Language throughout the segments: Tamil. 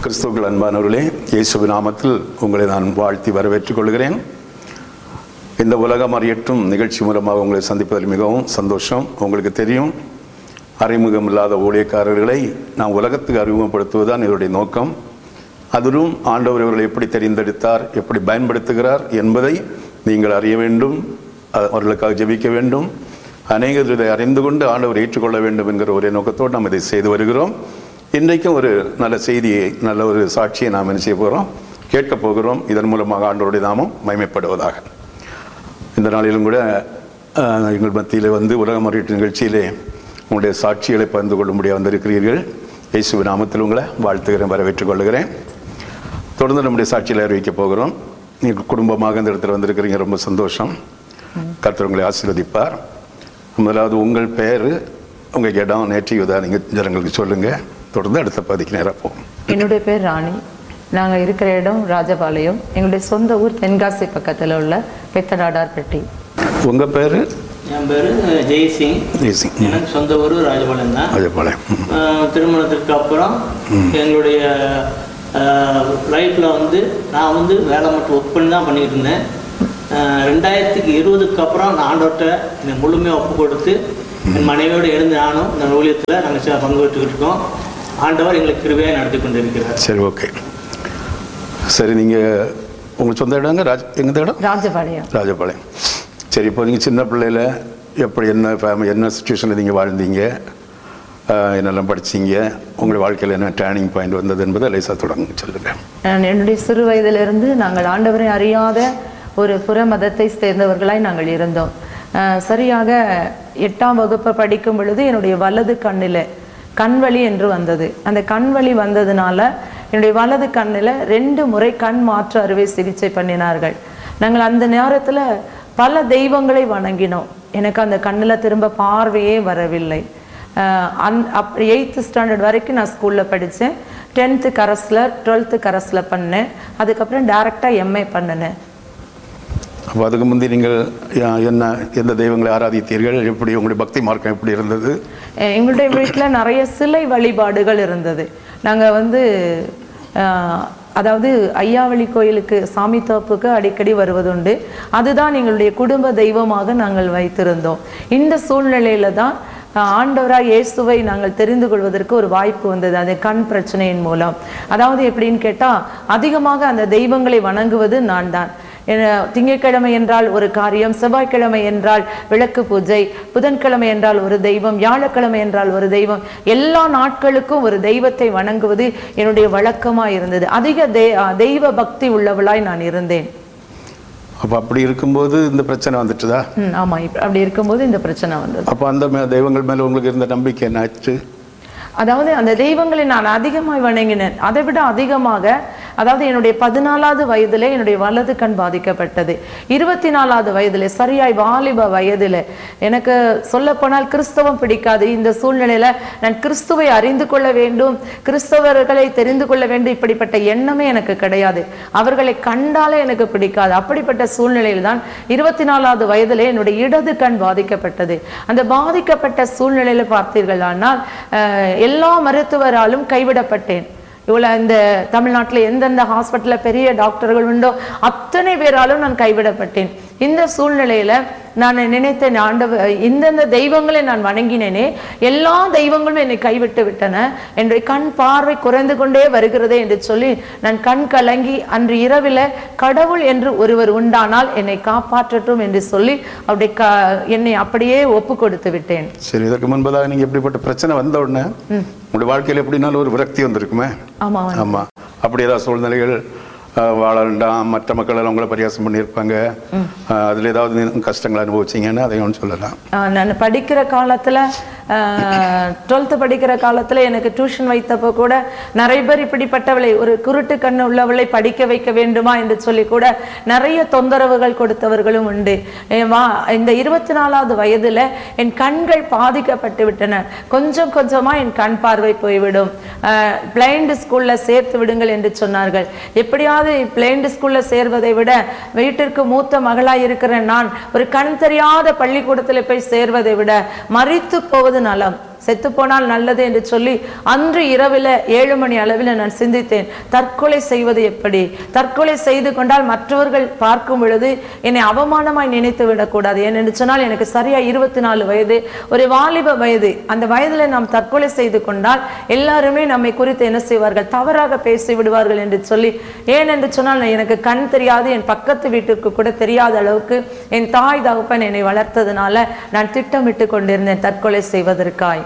கிறிஸ்துவுக்குள் அன்பானவர்களே இயேசுவின் நாமத்தில் உங்களை நான் வாழ்த்தி வரவேற்றுக் கொள்கிறேன் இந்த உலகம் அறியட்டும் நிகழ்ச்சி மூலமாக உங்களை சந்திப்பதில் மிகவும் சந்தோஷம் உங்களுக்கு தெரியும் அறிமுகம் இல்லாத ஊழியக்காரர்களை நான் உலகத்துக்கு அறிமுகப்படுத்துவதுதான் இதனுடைய நோக்கம் அதிலும் ஆண்டவர் இவர்களை எப்படி தெரிந்தெடுத்தார் எப்படி பயன்படுத்துகிறார் என்பதை நீங்கள் அறிய வேண்டும் அ- அவர்களுக்காக ஜெபிக்க வேண்டும் அநேகர் இதை அறிந்து கொண்டு ஆண்டவர் ஏற்றுக்கொள்ள வேண்டும் என்கிற ஒரே நோக்கத்தோடு நாம் இதை செய்து வருகிறோம் இன்றைக்கும் ஒரு நல்ல செய்தியை நல்ல ஒரு சாட்சியை நாம் என்ன செய்ய போகிறோம் கேட்கப் போகிறோம் இதன் மூலமாக ஆண்டவருடைய நாமம் மகிமைப்படுவதாக இந்த நாளிலும் கூட அஹ், எங்கள் மத்தியில் வந்து உலக முறையீட்டு நிகழ்ச்சியிலே உங்களுடைய சாட்சிகளை பகிர்ந்து கொள்ளும்படியாக வந்திருக்கிறீர்கள் இயேசுவின் நாமத்தில் உங்களை வாழ்த்துகிறேன் வரவேற்றுக் கொள்கிறேன் தொடர்ந்து நம்முடைய சாட்சியில் அறிவிக்க போகிறோம் நீங்கள் குடும்பமாக இந்த இடத்துல வந்திருக்கிறீங்க ரொம்ப சந்தோஷம் கர்த்தர் உங்களை ஆசீர்வதிப்பார் முதலாவது உங்கள் பெயர் உங்கள் இடம் நேற்று யுதா நீங்கள் ஜனங்களுக்கு சொல்லுங்கள் தொடர்ந்து அடுத்த பதிக்கு நேராக போகும் என்னுடைய பேர் ராணி நாங்கள் இருக்கிற இடம் ராஜபாளையம் எங்களுடைய சொந்த ஊர் தென்காசி பக்கத்தில் உள்ள பெத்தடாடார்பட்டி உங்கள் பேர் என் பேர் ஜெய்சிங் ஜெய்சிங் எனக்கு சொந்த ஊர் ராஜபாளையம் தான் அஜயபாளையம் ம். அஹ் திருமணத்திற்கு அப்புறம் எங்களுடைய லைஃப்பில் வந்து நான் வந்து வேலை மட்டும் ஒர்க் பண்ணி தான் பண்ணிட்டு இருந்தேன் அஹ் ரெண்டாயிரத்துக்கு இருபதுக்கு அப்புறம் நான் ஆண்டவர்கிட்ட என்னை முழுமையாக ஒப்பு கொடுத்து என் மனைவியோடு எழுந்து நானும் இந்த ஊழியத்தில் நாங்கள் பங்கு பெற்றுக்கிட்டு இருக்கோம் ஆண்டவர் எங்களுக்கு கிருபையாக நடத்தி கொண்டிருக்கிறார் சரி ஓகே சரி நீங்கள் உங்களுக்கு சொந்த இடங்க ராஜ் எந்த இடம் ராஜபாளையம் ராஜபாளையம் சரி இப்போ நீங்கள் சின்ன பிள்ளையில எப்படி என்ன ஃபேமிலி என்ன சுச்சுவேஷனில் நீங்கள் வாழ்ந்தீங்க ஆஹ் என்னெல்லாம் படிச்சீங்க உங்கள் வாழ்க்கையில் என்ன டேர்னிங் பாயிண்ட் வந்தது என்பதை லேசாக தொடங்க சொல்லுங்கள் நான் என்னுடைய சிறு வயதிலிருந்து நாங்கள் ஆண்டவரை அறியாத ஒரு புற மதத்தை சேர்ந்தவர்களாய் நாங்கள் இருந்தோம் அஹ் சரியாக எட்டாம் வகுப்பு படிக்கும் பொழுது என்னுடைய வலது கண்ணில் கண்வலி என்று வந்தது அந்த கண்வலி வந்ததுனால என்னுடைய வலது கண்ணில் ரெண்டு முறை கண் மாற்று அறுவை சிகிச்சை பண்ணினார்கள் நாங்கள் அந்த நேரத்தில் பல தெய்வங்களை வணங்கினோம் எனக்கு அந்த கண்ணில் திரும்ப பார்வையே வரவில்லை அஹ் அந் அப் எயித்து ஸ்டாண்டர்ட் வரைக்கும் நான் ஸ்கூலில் படித்தேன் டென்த்து கரஸில் டுவெல்த்து கரஸில் பண்ணேன் அதுக்கப்புறம் டேரெக்டாக எம்ஏ பண்ணினேன் அப்போ அதுக்கு முந்தி நீங்கள் யா- என்ன எந்த தெய்வங்களை ஆராதித்தீர்கள் எப்படி உங்களுடைய பக்தி மார்க்கம் எப்படி இருந்தது அஹ் எங்களுடைய வீட்டில் நிறைய சிலை வழிபாடுகள் இருந்தது நாங்கள் வந்து அஹ், அதாவது ஐயாவளி கோயிலுக்கு சாமி தோப்புக்கு அடிக்கடி வருவதுண்டு அதுதான் எங்களுடைய குடும்ப தெய்வமாக நாங்கள் வைத்திருந்தோம் இந்த சூழ்நிலையில தான் அஹ், ஆண்டவராய் இயேசுவை நாங்கள் தெரிந்து கொள்வதற்கு ஒரு வாய்ப்பு வந்தது அது கண் பிரச்சனையின் மூலம் அதாவது எப்படின்னு கேட்டால் அதிகமாக அந்த தெய்வங்களை வணங்குவது நான் தான் என- திங்கட்கிழமை என்றால் ஒரு காரியம் செவ்வாய்க்கிழமை என்றால் விளக்கு பூஜை புதன்கிழமை என்றால் ஒரு தெய்வம் வியாழக்கிழமை என்றால் ஒரு தெய்வம் எல்லா நாட்களுக்கும் ஒரு தெய்வத்தை வணங்குவது என்னுடைய வழக்கமா இருந்தது அதிக தெ- அஹ் தெய்வ பக்தி உள்ளவளாய் நான் இருந்தேன் அப்போ அப்படி இருக்கும்போது இந்த பிரச்சனை வந்துட்டுதா ம், ஆமா இப்ப அப்படி இருக்கும்போது இந்த பிரச்சனை வந்தது அப்போ அந்த மே- தெய்வங்கள் மேலே உங்களுக்கு இருந்த நம்பிக்கை என்னாச்சு அதாவது அந்த தெய்வங்களை நான் அதிகமாக வணங்கினேன் அதை விட அதிகமாக அதாவது என்னுடைய பதினாலாவது வயதிலே என்னுடைய வலது கண் பாதிக்கப்பட்டது இருபத்தி நாலாவது வயதிலே சரியாய் வாலிப வயதிலே எனக்கு சொல்லப்போனால் கிறிஸ்தவம் பிடிக்காது இந்த சூழ்நிலையில நான் கிறிஸ்துவை அறிந்து கொள்ள வேண்டும் கிறிஸ்தவர்களை தெரிந்து கொள்ள வேண்டும் இப்படிப்பட்ட எண்ணமே எனக்கு கிடையாது அவர்களை கண்டாலே எனக்கு பிடிக்காது அப்படிப்பட்ட சூழ்நிலையில் தான் இருபத்தி நாலாவது வயதிலே என்னுடைய இடது கண் பாதிக்கப்பட்டது அந்த பாதிக்கப்பட்ட சூழ்நிலையில பார்த்தீர்களானால் அஹ், எல்லா மருத்துவராலும் கைவிடப்பட்டேன் இவ்வளோ இந்த தமிழ்நாட்டில் எந்தெந்த ஹாஸ்பிட்டலில் பெரிய டாக்டர்கள் உண்டோ அத்தனை பேராலும் நான் கைவிடப்பட்டேன் இந்த சூழ்நிலையில நான் நினைத்தேன் ஆண்டவர் இந்தந்த தெய்வங்களை நான் வணங்கினேனே எல்லா தெய்வங்களும் என்னை கைவிட்டு விட்டன என்னுடைய கண் பார்வை குறைந்து கொண்டே வருகிறதே என்று சொல்லி நான் கண் கலங்கி அன்று இரவில் கடவுள் என்று ஒருவர் உண்டானால் என்னை காப்பாற்றட்டும் என்று சொல்லி அப்படி க என்னை அப்படியே ஒப்பு கொடுத்து விட்டேன் சரி இதற்கு முன்பதாக நீங்கள் எப்படிப்பட்ட பிரச்சனை வந்த உடனே உங்களுடைய வாழ்க்கையில் எப்படினாலும் ஒரு விரக்தி வந்திருக்குமே ஆமா ஆமாம் அப்படி ஏதாவது சூழ்நிலைகள் அஹ், வாழ வேண்டாம் மற்ற மக்கள் எல்லாம் உங்களை பரியாசம் பண்ணியிருப்பாங்க அஹ், அதுல ஏதாவது நீங்க கஷ்டங்கள் அனுபவிச்சீங்கன்னா அதையும் சொல்லலாம் ஆஹ் நான் படிக்கிற காலத்தில் டுவெல்த்து படிக்கிற காலத்தில் எனக்கு டியூஷன் வைத்தப்போ கூட நிறைய பேர் இப்படிப்பட்டவளை ஒரு குருட்டு கண்ணு உள்ளவளை படிக்க வைக்க வேண்டுமா என்று சொல்லி கூட நிறைய தொந்தரவுகள் கொடுத்தவர்களும் உண்டு என் வா இந்த இருபத்தி நாலாவது வயதில் என் கண்கள் பாதிக்கப்பட்டு விட்டன கொஞ்சம் கொஞ்சமாக என் கண் பார்வை போய்விடும் பிளைண்ட் ஸ்கூலில் சேர்த்து விடுங்கள் என்று சொன்னார்கள் எப்படியாவது பிளைண்ட் ஸ்கூலில் சேர்வதை விட வீட்டிற்கு மூத்த மகளாய் இருக்கிற நான் ஒரு கண் தெரியாத பள்ளிக்கூடத்தில் போய் சேர்வதை விட மறித்து போவது நலம் செத்து போனால் நல்லது என்று சொல்லி அன்று இரவில் ஏழு மணி அளவில் நான் சிந்தித்தேன் தற்கொலை செய்வது எப்படி தற்கொலை செய்து கொண்டால் மற்றவர்கள் பார்க்கும் பொழுது என்னை அவமானமாய் நினைத்து விடக்கூடாது ஏனென்று சொன்னால் எனக்கு சரியா இருபத்தி நாலு வயது ஒரு வாலிப வயது அந்த வயதில் நாம் தற்கொலை செய்து கொண்டால் எல்லாருமே நம்மை குறித்து என்ன செய்வார்கள் தவறாக பேசி விடுவார்கள் என்று சொல்லி ஏனென்று சொன்னால் எனக்கு கண் தெரியாது என் பக்கத்து வீட்டுக்கு கூட தெரியாத அளவுக்கு என் தாய் தகப்பன் என்னை வளர்த்ததுனால நான் திட்டமிட்டு கொண்டிருந்தேன் தற்கொலை செய்வதற்காய்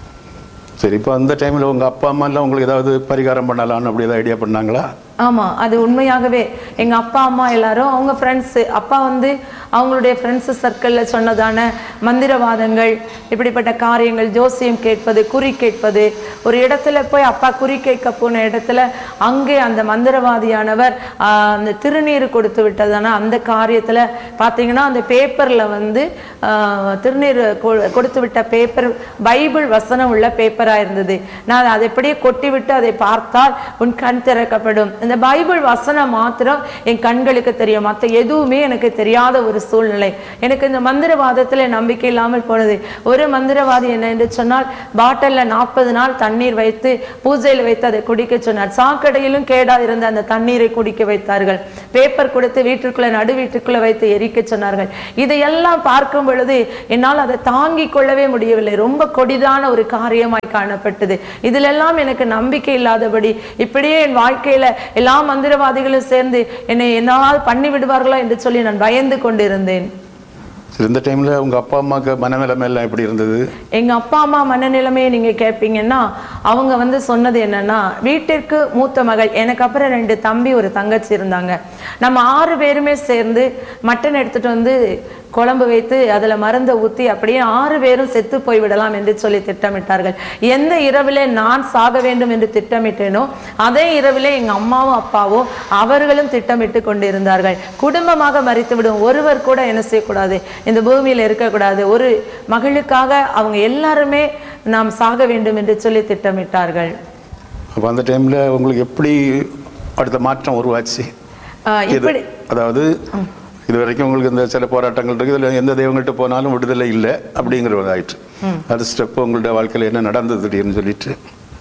சரி இப்போ அந்த டைமில் உங்கள் அப்பா அம்மா எல்லாம் உங்களுக்கு ஏதாவது பரிகாரம் பண்ணலாம்னு அப்படி ஏதாவது ஐடியா பண்ணாங்களா ஆமா அது உண்மையாகவே எங்க அப்பா அம்மா எல்லாரும் அவங்க ஃப்ரெண்ட்ஸு அப்பா வந்து அவங்களுடைய ஃப்ரெண்ட்ஸு சர்க்கிளில் சொன்னதான மந்திரவாதங்கள் இப்படிப்பட்ட காரியங்கள் ஜோசியம் கேட்பது குறி கேட்பது ஒரு இடத்துல போய் அப்பா குறி கேட்க போன இடத்துல அங்கே அந்த மந்திரவாதியானவர் ஆஹ், அந்த திருநீர் கொடுத்து விட்டதான அந்த காரியத்துல பார்த்தீங்கன்னா அந்த பேப்பர்ல வந்து ஆஹ், திருநீர் கொ- கொடுத்து விட்ட பேப்பர் பைபிள் வசனம் உள்ள பேப்பரா இருந்தது நான் அதை எப்படியே கொட்டி விட்டு அதை பார்த்தால் உன் கண் திறக்கப்படும் இந்த பைபிள் வசனம் மாத்திரம் என் கண்களுக்கு தெரியும் மற்ற எதுவுமே எனக்கு தெரியாத ஒரு சூழ்நிலை எனக்கு இந்த மந்திரவாதத்துல நம்பிக்கை இல்லாமல் போனது ஒரு மந்திரவாதி என்ன என்று சொன்னால் பாட்டில்ல நாற்பது நாள் தண்ணீர் வைத்து பூஜையில் வைத்து அதை குடிக்க சொன்னார் சாக்கடையிலும் கேடா இருந்த அந்த தண்ணீரை குடிக்க வைத்தார்கள் பேப்பர் கொடுத்து வீட்டிற்குள்ள நடு வீட்டுக்குள்ள வைத்து எரிக்க சொன்னார்கள் இதையெல்லாம் பார்க்கும் பொழுது என்னால் அதை தாங்கிக் கொள்ளவே முடியவில்லை ரொம்ப கொடிதான ஒரு காரியமாய் காணப்பட்டது இதிலெல்லாம் எனக்கு நம்பிக்கை இல்லாதபடி இப்படியே என் வாழ்க்கையில எல்லா மந்திரவாதிகளும் சேர்ந்து என்னை என்னால் பண்ணி விடுவார்களா என்று சொல்லி நான் பயந்து கொண்டிருந்தேன் சரி இந்த டைமில் உங்கள் அப்பா அம்மாவுக்கு மனநிலைமை எல்லாம் எப்படி இருந்தது எங்க அப்பா அம்மா மனநிலைமையை நீங்க கேட்பீங்கன்னா அவங்க வந்து சொன்னது என்னன்னா வீட்டிற்கு மூத்த மகள் எனக்கு அப்புறம் ரெண்டு தம்பி ஒரு தங்கச்சி இருந்தாங்க நம்ம ஆறு பேருமே சேர்ந்து மட்டன் எடுத்துட்டு வந்து குழம்பு வைத்து அதுல மருந்தை ஊத்தி அப்படியே ஆறு பேரும் செத்து போய் விடலாம் என்று சொல்லி திட்டமிட்டார்கள் எந்த இரவிலே நான் சாக வேண்டும் என்று திட்டமிட்டேனோ அதே இரவிலே எங்க அம்மாவும் அப்பாவும் அவர்களும் திட்டமிட்டு கொண்டிருந்தார்கள் குடும்பமாக மறித்து விடும் ஒருவர் கூட என்ன செய்யக்கூடாது இந்த பூமியில் இருக்கக்கூடாது ஒரு மகளுக்காக அவங்க எல்லாருமே நாம் சாக வேண்டும் என்று சொல்லி திட்டமிட்டார்கள் அப்போ அந்த டைமில் உங்களுக்கு எப்படி அடுத்த மாற்றம் உருவாச்சு ஆஹ் இது இப்படி அதாவது இது வரைக்கும் உங்களுக்கு இந்த சில போராட்டங்கள் இருக்கு இதில் எந்த தெய்வங்கள்ட்ட போனாலும் விடுதலை இல்லை அப்படிங்கிற ஒரு ஆயிற்று அடுத்த ஸ்டெப் உங்களுடைய வாழ்க்கையில் என்ன நடந்தது திடீர்னு சொல்லிட்டு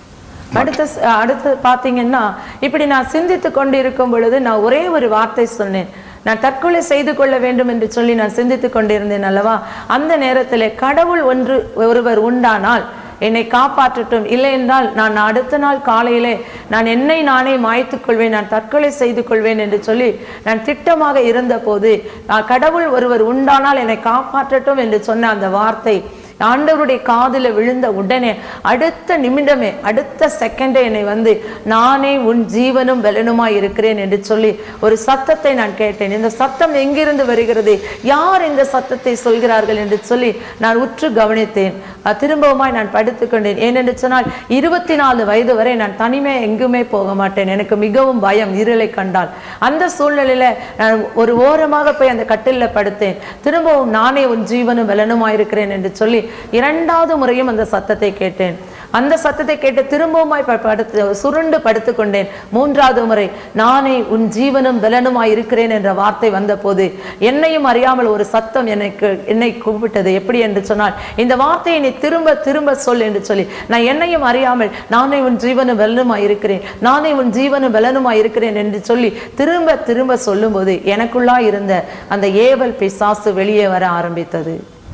அடுத்த ஸ்- அடுத்து பாத்தீங்கன்னா இப்படி நான் சிந்தித்து கொண்டு இருக்கும் பொழுது நான் ஒரே ஒரு வார்த்தை சொன்னேன் நான் தற்கொலை செய்து கொள்ள வேண்டும் என்று சொல்லி நான் சிந்தித்து கொண்டிருந்தேன் அல்லவா அந்த நேரத்தில் கடவுள் ஒன்று ஒருவர் உண்டானால் என்னை காப்பாற்றட்டும் இல்லை என்றால் நான் அடுத்த நாள் காலையிலே நான் என்னை நானே மாய்த்துக் கொள்வேன் நான் தற்கொலை செய்து கொள்வேன் என்று சொல்லி நான் திட்டமாக இருந்தபோது ஆஹ், கடவுள் ஒருவர் உண்டானால் என்னை காப்பாற்றட்டும் என்று சொன்ன அந்த வார்த்தை ஆண்டவருடைய காதுல விழுந்த உடனே அடுத்த நிமிடமே அடுத்த செகண்டே என்னை வந்து நானே உன் ஜீவனும் பலனுமாய் இருக்கிறேன் என்று சொல்லி ஒரு சத்தத்தை நான் கேட்டேன் இந்த சத்தம் எங்கிருந்து வருகிறது யார் இந்த சத்தத்தை சொல்கிறார்கள் என்று சொல்லி நான் உற்று கவனித்தேன் அஹ் திரும்பவுமாய் நான் படுத்துக்கொண்டேன் ஏனென்று சொன்னால் இருபத்தி நாலு வயது வரை நான் தனிமே எங்குமே போக மாட்டேன் எனக்கு மிகவும் பயம் இருளை கண்டால் அந்த சூழ்நிலையில நான் ஒரு ஓரமாக போய் அந்த கட்டில்ல படுத்தேன் திரும்பவும் நானே உன் ஜீவனும் பலனுமாய் இருக்கிறேன் என்று சொல்லி இரண்டாவது முறையும் அந்த சத்தத்தை கேட்டேன் அந்த சத்தத்தை கேட்டு திரும்பவுமாய் ப- படுத்து சுருண்டு படுத்துக்கொண்டேன் மூன்றாவது முறை நானே உன் ஜீவனும் பலனுமாய் இருக்கிறேன் என்ற வார்த்தை வந்தபோது என்னையும் அறியாமல் ஒரு சத்தம் எனக்கு என்னை கூப்பிட்டது எப்படி என்று சொன்னால் இந்த வார்த்தையை நீ திரும்ப திரும்ப சொல் என்று சொல்லி நான் என்னையும் அறியாமல் நானே உன் ஜீவனும் பலனுமாய் இருக்கிறேன் நானே உன் ஜீவனும் பலனுமாய் இருக்கிறேன் என்று சொல்லி திரும்ப திரும்ப சொல்லும்போது எனக்குள்ளா இருந்த அந்த ஏவல் பிசாசு வெளியே வர ஆரம்பித்தது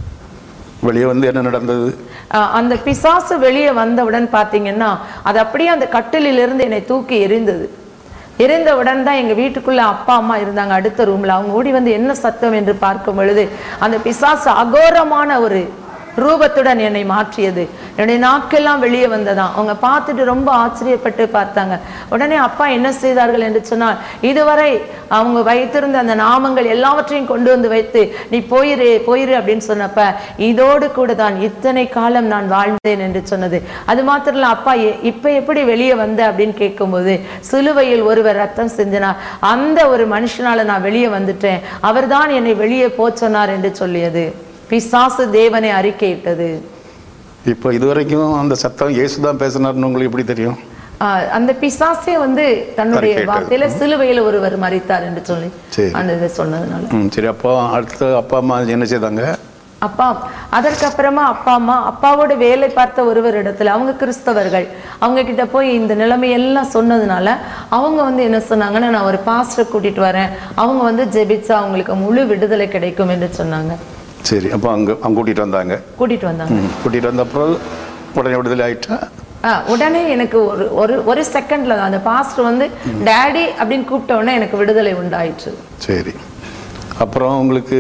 வெளியே வந்து என்ன நடந்தது ஆஹ் அந்த பிசாசு வெளியே வந்தவுடன் பார்த்தீங்கன்னா அது அப்படியே அந்த கட்டிலிலிருந்து என்னை தூக்கி எரிந்தது எரிந்தவுடன் தான் எங்க வீட்டுக்குள்ள அப்பா அம்மா இருந்தாங்க அடுத்த ரூம்ல அவங்க ஓடி வந்து என்ன சத்தம் என்று பார்க்கும் பொழுது அந்த பிசாசு அகோரமான ஒரு ரூபத்துடன் என்னை மாற்றியது என்னுடைய நாக்கெல்லாம் வெளியே வந்ததாம் அவங்க பார்த்துட்டு ரொம்ப ஆச்சரியப்பட்டு பார்த்தாங்க உடனே அப்பா என்ன செய்தார்கள் என்று சொன்னால் இதுவரை அவங்க வைத்திருந்த அந்த நாமங்கள் எல்லாவற்றையும் கொண்டு வந்து வைத்து நீ போயிரு போயிரு அப்படின்னு சொன்னப்ப இதோடு கூட தான் இத்தனை காலம் நான் வாழ்ந்தேன் என்று சொன்னது அது மாத்திரம் இல்ல அப்பா எ- இப்ப எப்படி வெளியே வந்த அப்படின்னு கேட்கும்போது சிலுவையில் ஒருவர் ரத்தம் சிந்தினார் அந்த ஒரு மனுஷனால நான் வெளியே வந்துட்டேன் அவர்தான் என்னை வெளியே போச் சொன்னார் என்று சொல்லியது பிசாசு தேவனை அறிக்கையிட்டது இப்போ இதுவரைக்கும் அந்த சத்தம் இயேசு தான் பேசினார்னு உங்களுக்கு எப்படி தெரியும் ஆஹ் அந்த பிசாசே வந்து தன்னுடைய அறிக்கையிட்டது. வார்த்தையில சிலுவையில் ஒருவர் மறித்தார் என்று சொல்லி சரி. அந்த இதை சொன்னதுனால ம் சரி அப்போ அடுத்து அப்பா அம்மா என்ன செய்தாங்க அப்பா அதற்கப்புறமா அப்பா அம்மா அப்பாவோட வேலை பார்த்த ஒருவர் இடத்துல அவங்க கிறிஸ்தவர்கள் அவங்க கிட்ட போய் இந்த நிலைமையெல்லாம் சொன்னதுனால அவங்க வந்து என்ன சொன்னாங்கன்னா நான் ஒரு பாஸ்டர் கூட்டிட்டு வரேன் அவங்க வந்து ஜெபிச்சா அவங்களுக்கு முழு விடுதலை கிடைக்கும் என்று சொன்னாங்க சரி அப்போ அங்கே அங்கே கூட்டிகிட்டு வந்தாங்க கூட்டிட்டு வந்தாங்க ம், கூட்டிகிட்டு வந்த அப்புறம் உடனே விடுதலை ஆயிட்டா ஆ, உடனே எனக்கு ஒரு ஒரு ஒரு செகண்ட்ல தான் அந்த பாஸ்டர் வந்து டேடி அப்படின்னு கூப்பிட்ட உடனே எனக்கு விடுதலை உண்டாயிற்று சரி அப்புறம் உங்களுக்கு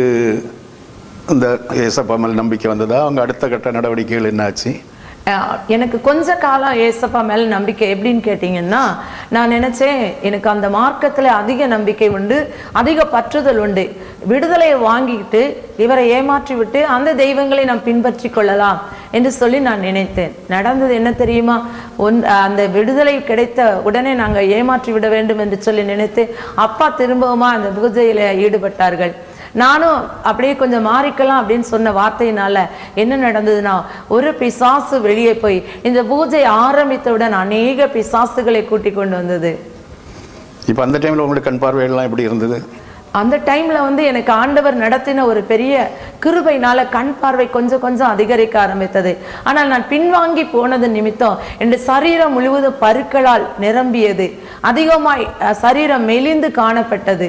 இந்த ஏசப்பா மேல் நம்பிக்கை வந்ததா அவங்க அடுத்த கட்ட நடவடிக்கைகள் என்னாச்சு அஹ் எனக்கு கொஞ்ச காலம் ஏசப்பா மேல நம்பிக்கை எப்படின்னு கேட்டிங்கன்னா நான் நினைச்சேன் எனக்கு அந்த மார்க்கத்துல அதிக நம்பிக்கை உண்டு அதிக பற்றுதல் உண்டு விடுதலையை வாங்கிட்டு இவரை ஏமாற்றி விட்டு அந்த தெய்வங்களை நாம் பின்பற்றி கொள்ளலாம் என்று சொல்லி நான் நினைத்தேன் நடந்தது என்ன தெரியுமா ஒன் அந்த விடுதலை கிடைத்த உடனே நாங்கள் ஏமாற்றி விட வேண்டும் என்று சொல்லி நினைத்து அப்பா திரும்பவுமா அந்த பூஜையில ஈடுபட்டார்கள் நானும் அப்படியே கொஞ்சம் மாறிக்கலாம் அப்படின்னு சொன்ன வார்த்தையினால என்ன நடந்ததுன்னா ஒரு பிசாசு வெளியே போய் இந்த பூஜை ஆரம்பித்தவுடன் அநேக பிசாசுகளை கூட்டி கொண்டு வந்தது இப்போ அந்த டைமில் உங்களுக்கு கண் பார்வையெல்லாம் எப்படி இருந்தது அந்த டைம்ல வந்து எனக்கு ஆண்டவர் நடத்தின ஒரு பெரிய கிருபைனால கண் பார்வை கொஞ்சம் கொஞ்சம் அதிகரிக்க ஆரம்பித்தது ஆனால் நான் பின்வாங்கி போனது நிமித்தம் என் சரீரம் முழுவதும் பருக்களால் நிரம்பியது அதிகமாய் அஹ், சரீரம் மெலிந்து காணப்பட்டது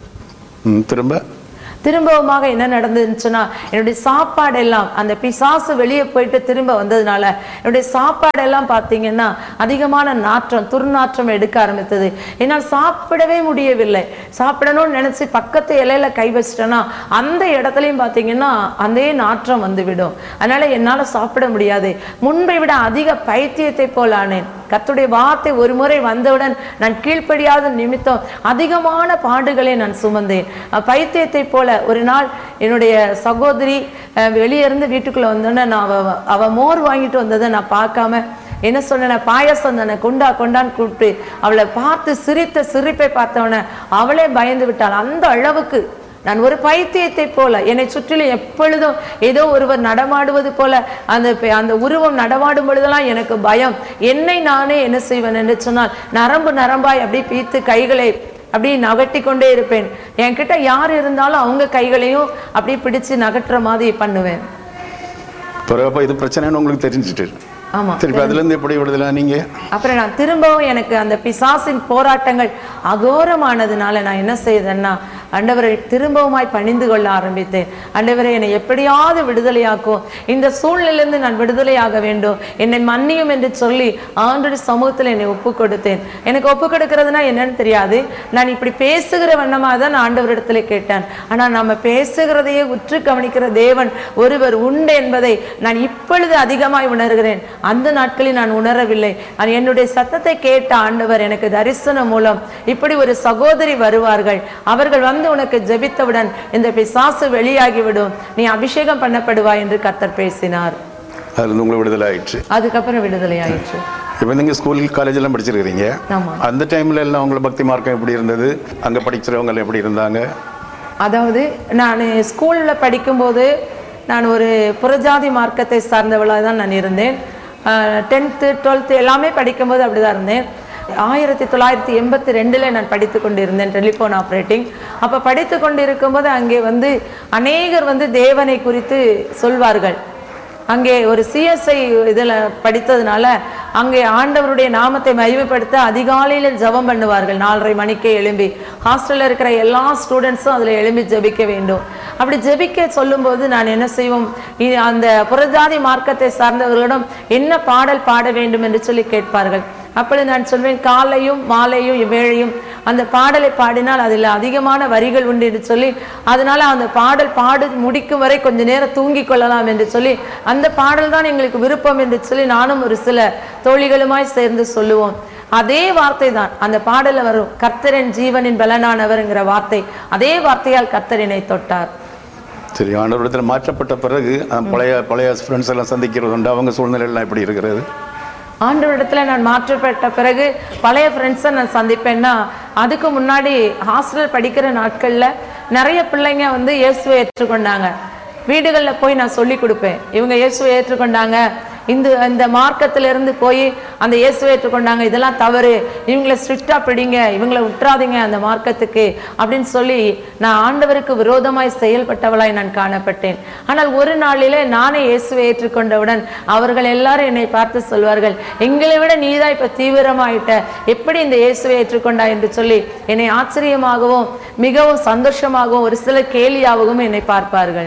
ம், திரும்ப திரும்பவுமாக என்ன நடந்துச்சுன்னா என்னுடைய சாப்பாடு எல்லாம் அந்த பிசாசு வெளியே போயிட்டு திரும்ப வந்ததுனால என்னுடைய சாப்பாடு எல்லாம் பார்த்தீங்கன்னா அதிகமான நாற்றம் துர்நாற்றம் எடுக்க ஆரம்பித்தது என்னால் சாப்பிடவே முடியவில்லை சாப்பிடணும்னு நினைச்சு பக்கத்து இலையில கை வச்சிட்டேன்னா அந்த இடத்துலையும் பார்த்தீங்கன்னா அதே நாற்றம் வந்து விடும் அதனால என்னால சாப்பிட முடியாது முன்பை விட அதிக பைத்தியத்தை போல் ஆனேன் கர்த்தருடைய வார்த்தை ஒரு முறை வந்தவுடன் நான் கீழ்ப்படியாத நிமித்தம் அதிகமான பாடுகளை நான் சுமந்தேன் அஹ் பைத்தியத்தை போல ஒரு நாள் என்னுடைய சகோதரி அஹ் வெளியே இருந்து வீட்டுக்குள்ள வந்தோடனே நான் அவ அவ மோர் வாங்கிட்டு வந்ததை நான் பார்க்காம என்ன சொன்னேன் பாயாசம் தானே கொண்டா கொண்டான்னு கூப்பிட்டு அவளை பார்த்து சிரித்த சிரிப்பை பார்த்தவொடனே அவளே பயந்து விட்டாள் அந்த அளவுக்கு நான் ஒரு பைத்தியத்தை போல என்னை சுற்றிலும் எப்பொழுதும் ஏதோ ஒருவர் நடமாடுவது போல அந்த பெ- அந்த உருவம் நடமாடும் பொழுதெல்லாம் எனக்கு பயம் என்னை நானே என்ன செய்வேன் என்று சொன்னால் நரம்பு நரம்பாய் அப்படியே பீத்து கைகளை அப்படியே நகட்டி கொண்டே இருப்பேன் என்கிட்ட யார் இருந்தாலும் அவங்க கைகளையும் அப்படியே பிடிச்சு நகட்டுற மாதிரி பண்ணுவேன் பிறகு அப்போ இது பிரச்சனைன்னு உங்களுக்கு தெரிஞ்சுட்டு ஆமா திருப்பி அதுலேருந்து எப்படி விடுதலை நீங்கள் அப்புறம் நான் திரும்பவும் எனக்கு அந்த பிசாசின் போராட்டங்கள் அகோரமானதுனால நான் என்ன செய்தேன்னா ஆண்டவரை திரும்பவுமாய் பணிந்து கொள்ள ஆரம்பித்தேன் ஆண்டவரை என்னை எப்படியாவது விடுதலையாக்கும் இந்த சூழ்நிலையிலிருந்து நான் விடுதலையாக வேண்டும் என்னை மன்னியும் என்று சொல்லி ஆண்டோட சமூகத்தில் என்னை ஒப்பு கொடுத்தேன் எனக்கு ஒப்பு கொடுக்கறதுனா என்னன்னு தெரியாது நான் இப்படி பேசுகிற வண்ணமாக தான் நான் ஆண்டவரிடத்துல கேட்டேன் ஆனா நம்ம பேசுகிறதையே உற்று கவனிக்கிற தேவன் ஒருவர் உண்டு என்பதை நான் இப்பொழுது அதிகமாய் உணர்கிறேன் அந்த நாட்களில் நான் உணரவில்லை ஆனால் என்னுடைய சத்தத்தை கேட்ட ஆண்டவர் எனக்கு தரிசனம் மூலம் இப்படி ஒரு சகோதரி வருவார்கள் அவர்கள் வந்து உனக்கு ஜெபித்தவுடன் இந்த பிசாசு வெளியாகிவிடும் நீ அபிஷேகம் பண்ணப்படுவாய் என்று கர்த்தர் பேசினார் அதுலேருந்து உங்களுக்கு விடுதலை ஆயிடுச்சு அதுக்கப்புறம் விடுதலை ஆயிற்று இப்போ நீங்கள் ஸ்கூல் காலேஜெல்லாம் படிச்சிருக்கிறீங்க ஆமா அந்த டைமில் எல்லாம் உங்களை பக்தி மார்க்கம் எப்படி இருந்தது அங்கே படிக்கிறவங்க எல்லாம் எப்படி இருந்தாங்க அதாவது நான் ஸ்கூலில் படிக்கும்போது நான் ஒரு புறஜாதி மார்க்கத்தை சார்ந்தவளாக தான் நான் இருந்தேன் டென்த்து டுவெல்த்து எல்லாமே படிக்கும்போது அப்படி தான் இருந்தேன் ஆயிரத்தி தொள்ளாயிரத்தி எண்பத்தி ரெண்டில் நான் படித்து கொண்டிருந்தேன் டெலிஃபோன் ஆப்ரேட்டிங் அப்போ படித்து கொண்டு இருக்கும்போது அங்கே வந்து அநேகர் வந்து தேவனை குறித்து சொல்வார்கள் அங்கே ஒரு சிஎஸ்ஐ இதில் படித்ததுனால அங்கே ஆண்டவருடைய நாமத்தை மகிமைப்படுத்த அதிகாலையில் ஜெபம் பண்ணுவார்கள் நாலரை மணிக்கே எழும்பி ஹாஸ்டலில் இருக்கிற எல்லா ஸ்டூடெண்ட்ஸும் அதில் எழும்பி ஜெபிக்க வேண்டும் அப்படி ஜெபிக்க சொல்லும்போது நான் என்ன செய்வோம் இ- அந்த புறஜாதி மார்க்கத்தை சார்ந்தவர்களிடம் என்ன பாடல் பாட வேண்டும் என்று சொல்லி கேட்பார்கள் அப்பொழுது நான் சொல்வேன் காலையும் மாலையும் இவ்வேளையும் அந்த பாடலை பாடினால் அதில் அதிகமான வரிகள் உண்டு என்று சொல்லி அதனால அந்த பாடல் பாடு முடிக்கும் வரை கொஞ்ச நேரம் தூங்கிக் கொள்ளலாம் என்று சொல்லி அந்த பாடல் தான் எங்களுக்கு விருப்பம் என்று சொல்லி நானும் ஒரு சில தோழிகளுமாய் சேர்ந்து சொல்லுவோம் அதே வார்த்தை தான் அந்த பாடல்ல வரும் கர்த்தரின் ஜீவனின் பலனானவர்ங்கிற வார்த்தை அதே வார்த்தையால் கர்த்தரினை தொட்டார் சரி ஆண்டவரிடத்தில் மாற்றப்பட்ட பிறகு அஹ், பழைய பழைய ஃப்ரெண்ட்ஸ் எல்லாம் சந்திக்கிறது உண்டு அவங்க சூழ்நிலை எல்லாம் எப்படி இருக்கிறது ஆண்டவரிடத்துல நான் மாற்றப்பட்ட பிறகு பழைய ஃப்ரெண்ட்ஸை நான் சந்திப்பேன்னா அதுக்கு முன்னாடி ஹாஸ்டல் படிக்கிற நாட்கள்ல நிறைய பிள்ளைங்க வந்து இயேசுவை ஏற்றுக்கொண்டாங்க வீடுகளில் போய் நான் சொல்லி கொடுப்பேன் இவங்க இயேசுவை ஏற்றுக்கொண்டாங்க இந்த இந்த மார்க்கத்துல இருந்து போய் அந்த இயேசுவை ஏற்றுக்கொண்டாங்க இதெல்லாம் தவறு இவங்களை ஸ்ட்ரிக்டா பிடிங்க இவங்களை விட்டுறாதீங்க அந்த மார்க்கத்துக்கு அப்படின்னு சொல்லி நான் ஆண்டவருக்கு விரோதமாய் செயல்பட்டவளாய் நான் காணப்பட்டேன் ஆனால் ஒரு நாளிலே நானே இயேசுவை ஏற்றுக்கொண்டவுடன் அவர்கள் எல்லாரும் என்னை பார்த்து சொல்வார்கள் எங்களை விட நீதான் இப்ப தீவிரமாயிட்ட எப்படி இந்த இயேசுவை ஏற்றுக்கொண்டா என்று சொல்லி என்னை ஆச்சரியமாகவும் மிகவும் சந்தோஷமாகவும் ஒரு சில கேலியாகவும் என்னை பார்ப்பார்கள்